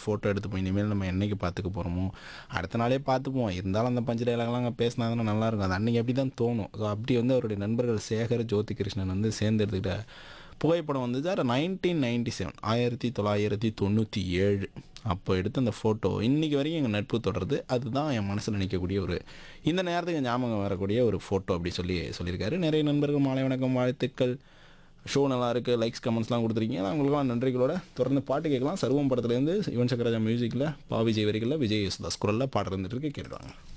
photo எடுத்துப்போம் இனிமேல் நம்ம என்னைக்கு பார்த்துக்க போகிறோமோ அடுத்த நாளே பார்த்துப்போம் இருந்தாலும் அந்த பஞ்சு டைலாக்லாம் அங்கே பேசினா தானே நல்லாயிருக்கும் அது அன்றைக்கி அப்படி தான் தோணும் ஸோ அப்படி வந்து அவருடைய நண்பர்கள் சேகர் ஜோதி கிருஷ்ணன் வந்து சேர்ந்து எடுத்துக்கிட்ட புகைப்படம் வந்து சார் நைன்டீன் நைன்டி செவன் ஆயிரத்தி தொள்ளாயிரத்தி தொண்ணூற்றி ஏழு அப்போ எடுத்த அந்த ஃபோட்டோ இன்றைக்கி வரைக்கும் எங்கள் நட்பு தொடருது அதுதான் என் மனசில் நிற்கக்கூடிய ஒரு இந்த நேரத்துக்கு ஞாபகம் வரக்கூடிய ஒரு ஃபோட்டோ அப்படி சொல்லி சொல்லியிருக்காரு நிறைய நண்பர்கள் மாலை வணக்கம் வாழ்த்துக்கள் ஷோ நல்லா இருக்குது லைக்ஸ் கமெண்ட்ஸ்லாம் கொடுத்துருக்கீங்க நான் உங்களுக்குலாம் நன்றிகளோட தொடர்ந்து பாட்டு கேட்கலாம் சர்வம் படத்துலேருந்து யுவன் சக்கரராஜா மியூசிக்கில் பாவிஜய் வரிகளில் விஜய் யேசுதாஸ் குரலில் பாட்டு இருந்துட்டு இருக்கு கேட்டுவாங்க